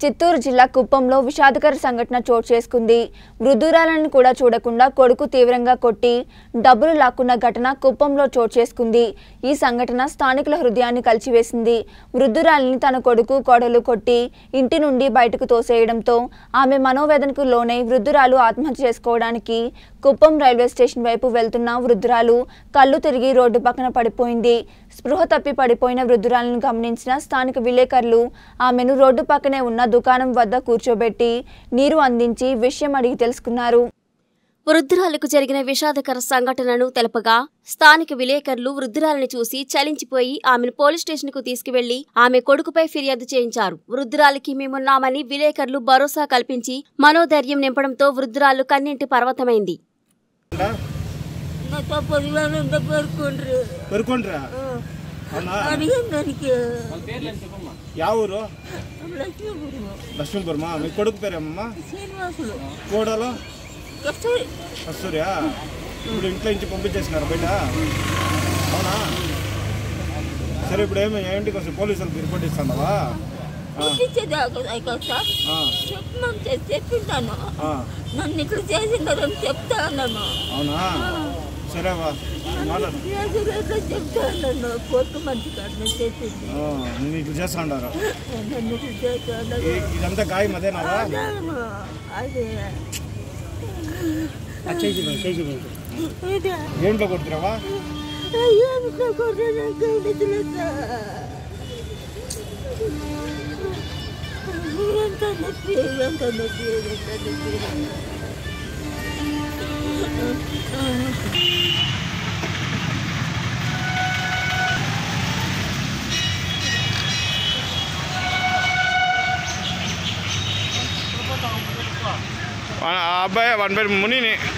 చిత్తూరు జిల్లా కుప్పంలో విషాదకర సంఘటన చోటు చేసుకుంది వృద్ధురాలను కూడా చూడకుండా కొడుకు తీవ్రంగా కొట్టి డబ్బులు లాక్కున్న ఘటన కుప్పంలో చోటు చేసుకుంది ఈ సంఘటన స్థానికుల హృదయాన్ని కలిచివేసింది వృద్ధురాలిని తన కొడుకు కోడలు కొట్టి ఇంటి నుండి బయటకు తోసేయడంతో ఆమె మనోవేదనకు లోనై వృద్ధురాలు ఆత్మహత్య చేసుకోవడానికి కుప్పం రైల్వే స్టేషన్ వైపు వెళ్తున్న వృద్ధురాలు కళ్ళు తిరిగి రోడ్డు పక్కన పడిపోయింది స్పృహ తప్పి పడిపోయిన వృద్ధురాలను గమనించిన స్థానిక విలేకరులు ఆమెను రోడ్డు పక్కనే ఉన్న దుకాణం వద్ద కూర్చోబెట్టి నీరు అందించి విషయం అడిగి తెలుసుకున్నారు వృద్ధురాలకు జరిగిన విషాదకర సంఘటనను తెలపగా స్థానిక విలేకరులు వృద్ధురాలిని చూసి చలించిపోయి ఆమెను పోలీస్ స్టేషన్కు తీసుకువెళ్లి ఆమె కొడుకుపై ఫిర్యాదు చేయించారు వృద్ధురాలికి మేమున్నామని విలేకరులు భరోసా కల్పించి మనోధైర్యం నింపడంతో వృద్ధురాలు కన్నింటి పర్వతమైంది నాతో పదివేలు ఉంటే పేర్కొండ్రి పెరుకుండ్రా అవునా అడిగాను దానికి యా ఊరు లక్ష్మీపురం లక్ష్మీపురమా మీ కొడుకు పేరేమమ్మా శ్రీనివాసులు కోడలు కస్తూరి కస్తూరియా ఇప్పుడు ఇంట్లో నుంచి పంపించేసినారు బయట అవునా సరే ఇప్పుడు ఏమి ఏంటికి వస్తే పోలీసులకు రిపోర్ట్ ఇస్తున్నావా పంపించేదాకా కస్తా ఆ, చెప్పమని చెప్పి చెప్పింటాను ఆ, నన్ను ఇక్కడ చేసిందని చెప్తా అన్నాను అవునా సరేవా మాట్లాడు చేసినట్లు చెప్తా అన్నాను కోర్టు మంచి కాడని చెప్పింది ఆ, నువ్వు ఇట్లా చేస్తా ఉండారు నన్ను ఇక్కడ చేస్తా అన్నాను ఈ- ఇదంతా గాయం అదేనావా అదేను, అదే ఇదే ఏంట్లో కొడుతున్నావా ఏమిటో కొట్టడం కనిపించలేదా ఎంత నొప్పి ఎంత నొప్పి ఎంత నొప్పి ఆ అబ్బాయి వన్ పేరు మునిని